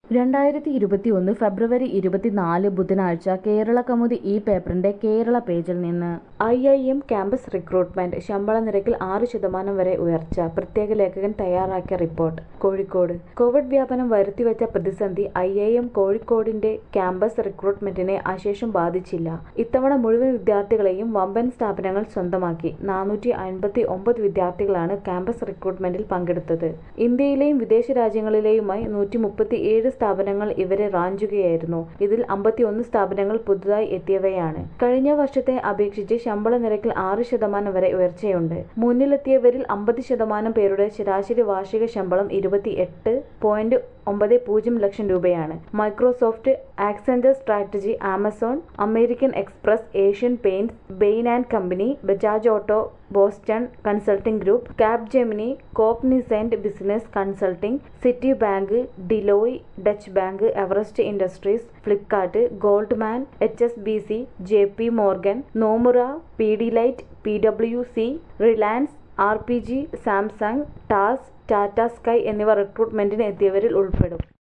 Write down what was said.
രണ്ടായിരത്തി ഇരുപത്തിയൊന്ന് ഫെബ്രുവരി ഇരുപത്തിനാല് ബുധനാഴ്ച കേരള കൗമുദി ഈ പേപ്പറിന്റെ കേരള പേജിൽ നിന്ന് I I M campus recruitment ശമ്പള നിരക്കിൽ ആറ് ശതമാനം വരെ ഉയർച്ച പ്രത്യേക ലേഖകൻ തയ്യാറാക്കിയ റിപ്പോർട്ട് കോഴിക്കോട് കോവിഡ് വ്യാപനം വരുത്തിവെച്ച പ്രതിസന്ധി ഐ ഐ എം കോഴിക്കോടിന്റെ ക്യാമ്പസ് റിക്രൂട്ട്മെന്റിനെ അശേഷം ബാധിച്ചില്ല ഇത്തവണ മുഴുവൻ വിദ്യാർത്ഥികളെയും വമ്പൻ സ്ഥാപനങ്ങൾ സ്വന്തമാക്കി നാനൂറ്റി അൻപത്തി ഒമ്പത് വിദ്യാർത്ഥികളാണ് ക്യാമ്പസ് റിക്രൂട്ട്മെന്റിൽ പങ്കെടുത്തത് ഇന്ത്യയിലെയും വിദേശ രാജ്യങ്ങളിലെയുമായി നൂറ്റി മുപ്പത്തി ഏഴ് സ്ഥാപനങ്ങൾ ഇവരെ റാഞ്ചുകയായിരുന്നു ഇതിൽ അമ്പത്തിയൊന്ന് സ്ഥാപനങ്ങൾ പുതുതായി എത്തിയവയാണ് കഴിഞ്ഞ വർഷത്തെ അപേക്ഷിച്ച് ശമ്പള നിരക്കിൽ ആറ് ശതമാനം വരെ ഉയർച്ചയുണ്ട് മുന്നിലെത്തിയവരിൽ അമ്പത് ശതമാനം പേരുടെ ശരാശരി വാർഷിക ശമ്പളം ഇരുപത്തി എട്ട് പോയിന്റ് ഒമ്പത് പൂജ്യം ലക്ഷം രൂപയാണ് Microsoft Accenture strategy Amazon American Express Asian Paints Bain and company Bajaj auto Boston Consulting Group Cap Gemini Cognizant business consulting Citi bank Deloitte Deutsche Bank Everest Industries Flipkart Goldman H S B C J P Morgan Nomura Pidilite P W C Reliance R P G Samsung TAS Tata sky എന്നിവ റിക്രൂട്ട്മെന്റിന് എത്തിയവരിൽ ഉൾപ്പെടും